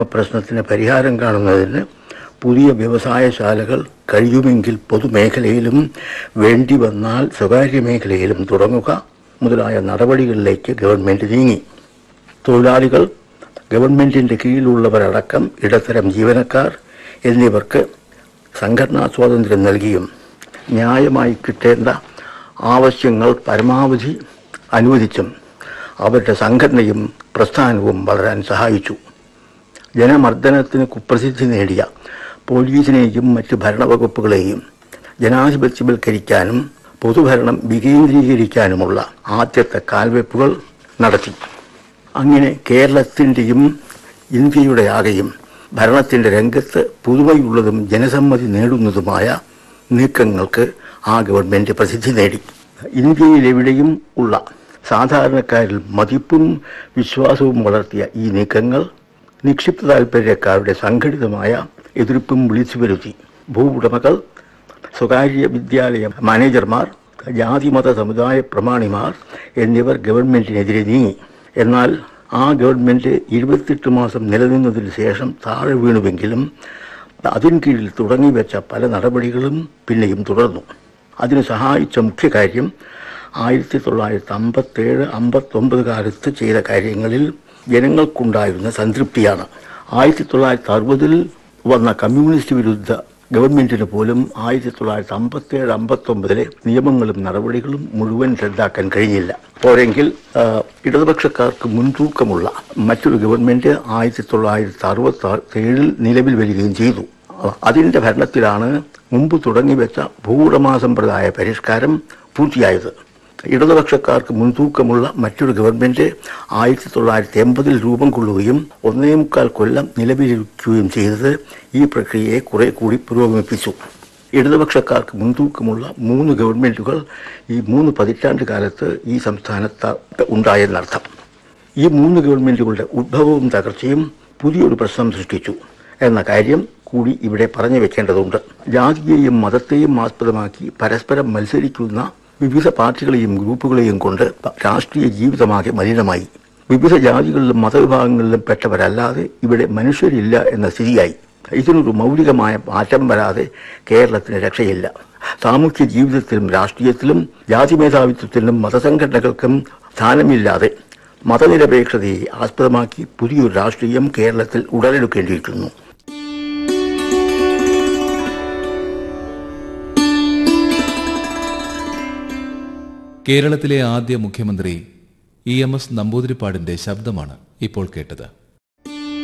പ്രശ്നത്തിന് പരിഹാരം കാണുന്നതിന് പുതിയ വ്യവസായശാലകൾ കഴിയുമെങ്കിൽ പൊതുമേഖലയിലും വേണ്ടി വന്നാൽ സ്വകാര്യ മേഖലയിലും തുടങ്ങുക മുതലായ നടപടികളിലേക്ക് ഗവൺമെന്റ് നീങ്ങി തൊഴിലാളികൾ ഗവൺമെന്റിന്റെ കീഴിലുള്ളവരടക്കം ഇടത്തരം ജീവനക്കാർ എന്നിവർക്ക് സംഘടനാ സ്വാതന്ത്ര്യം നൽകിയും ന്യായമായി കിട്ടേണ്ട ആവശ്യങ്ങൾ പരമാവധി അനുവദിച്ചും അവരുടെ സംഘടനയും പ്രസ്ഥാനവും വളരാൻ സഹായിച്ചു ജനമർദ്ദനത്തിന് കുപ്രസിദ്ധി നേടിയ പോലീസിനെയും മറ്റ് ഭരണവകുപ്പുകളെയും ജനാധിപത്യവൽക്കരിക്കാനും പൊതുഭരണം വികേന്ദ്രീകരിക്കാനുമുള്ള ആദ്യത്തെ കാൽവെപ്പുകൾ നടത്തി അങ്ങനെ കേരളത്തിൻ്റെയും ഇന്ത്യയുടെ ആകെയും ഭരണത്തിൻ്റെ രംഗത്ത് പുതുമയുള്ളതും ജനസമ്മതി നേടുന്നതുമായ നീക്കങ്ങൾക്ക് ആ ഗവൺമെൻറ് പ്രസിദ്ധി നേടി ഇന്ത്യയിലെവിടെയും ഉള്ള സാധാരണക്കാരിൽ മതിപ്പും വിശ്വാസവും വളർത്തിയ ഈ നീക്കങ്ങൾ നിക്ഷിപ്ത താൽപ്പര്യക്കാരുടെ സംഘടിതമായ എതിർപ്പും വിളിച്ചു വരുത്തി ഭൂവുടമകൾ സ്വകാര്യ വിദ്യാലയ മാനേജർമാർ ജാതിമത സമുദായ പ്രമാണിമാർ എന്നിവർ ഗവൺമെന്റിനെതിരെ നീങ്ങി എന്നാൽ ആ ഗവൺമെന്റ് ഇരുപത്തെട്ട് മാസം നിലനിന്നതിന് ശേഷം താഴെ വീണുവെങ്കിലും അതിന് കീഴിൽ തുടങ്ങിവെച്ച പല നടപടികളും പിന്നെയും തുടർന്നു അതിന് സഹായിച്ച മുഖ്യ കാര്യം ആയിരത്തി തൊള്ളായിരത്തി അമ്പത്തേഴ് അമ്പത്തൊമ്പത് കാലത്ത് ചെയ്ത കാര്യങ്ങളിൽ ജനങ്ങൾക്കുണ്ടായിരുന്ന സംതൃപ്തിയാണ് ആയിരത്തി തൊള്ളായിരത്തി അറുപതിൽ വന്ന കമ്മ്യൂണിസ്റ്റ് വിരുദ്ധ ഗവൺമെന്റിന് പോലും ആയിരത്തി തൊള്ളായിരത്തി അമ്പത്തേഴ് അമ്പത്തൊമ്പതിലെ നിയമങ്ങളും നടപടികളും മുഴുവൻ റദ്ദാക്കാൻ കഴിഞ്ഞില്ല പോരെങ്കിൽ ആ, ഇടതുപക്ഷക്കാർക്ക് മുൻതൂക്കമുള്ള മറ്റൊരു ഗവൺമെന്റ് ആയിരത്തി തൊള്ളായിരത്തി അറുപത്തി ഏഴിൽ നിലവിൽ വരികയും ചെയ്തു അതിന്റെ ഭരണത്തിലാണ് മുമ്പ് തുടങ്ങിവെച്ച ഭൂവുടമാ സമ്പ്രദായ പരിഷ്കാരം പൂർത്തിയായത് ഇടതുപക്ഷക്കാർക്ക് മുൻതൂക്കമുള്ള മറ്റൊരു ഗവൺമെന്റ് ആയിരത്തി തൊള്ളായിരത്തി എൺപതിൽ രൂപം കൊള്ളുകയും ഒന്നേ മുക്കാൽ കൊല്ലം നിലവിലിരിക്കുകയും ചെയ്തത് ഈ പ്രക്രിയയെ കുറെ കൂടി പുരോഗമിപ്പിച്ചു ഇടതുപക്ഷക്കാർക്ക് മുൻതൂക്കമുള്ള മൂന്ന് ഗവൺമെന്റുകൾ ഈ മൂന്ന് പതിറ്റാണ്ട് കാലത്ത് ഈ സംസ്ഥാനത്ത് ഉണ്ടായെന്നർത്ഥം ഈ മൂന്ന് ഗവൺമെന്റുകളുടെ ഉദ്ഭവവും തകർച്ചയും പുതിയൊരു പ്രശ്നം സൃഷ്ടിച്ചു എന്ന കാര്യം കൂടി ഇവിടെ പറഞ്ഞു വെക്കേണ്ടതുണ്ട് ജാതിയെയും മതത്തെയും ആസ്പദമാക്കി പരസ്പരം മത്സരിക്കുന്ന വിവിധ പാർട്ടികളെയും ഗ്രൂപ്പുകളെയും കൊണ്ട് രാഷ്ട്രീയ ജീവിതമാകെ മലിനമായി വിവിധ ജാതികളിലും മതവിഭാഗങ്ങളിലും പെട്ടവരല്ലാതെ ഇവിടെ മനുഷ്യരില്ല എന്ന സ്ഥിതിയായി ഇതിനൊരു മൗലികമായ മാറ്റം വരാതെ കേരളത്തിന് രക്ഷയില്ല സാമൂഹ്യ ജീവിതത്തിലും രാഷ്ട്രീയത്തിലും ജാതി മേധാവിത്വത്തിനും മതസംഘടനകൾക്കും സ്ഥാനമില്ലാതെ മതനിരപേക്ഷതയെ ആസ്പദമാക്കി പുതിയൊരു രാഷ്ട്രീയം കേരളത്തിൽ ഉടലെടുക്കേണ്ടിയിരിക്കുന്നു കേരളത്തിലെ ആദ്യ മുഖ്യമന്ത്രി ഇ എം എസ് നമ്പൂതിരിപ്പാടിന്റെ ശബ്ദമാണ് ഇപ്പോൾ കേട്ടത്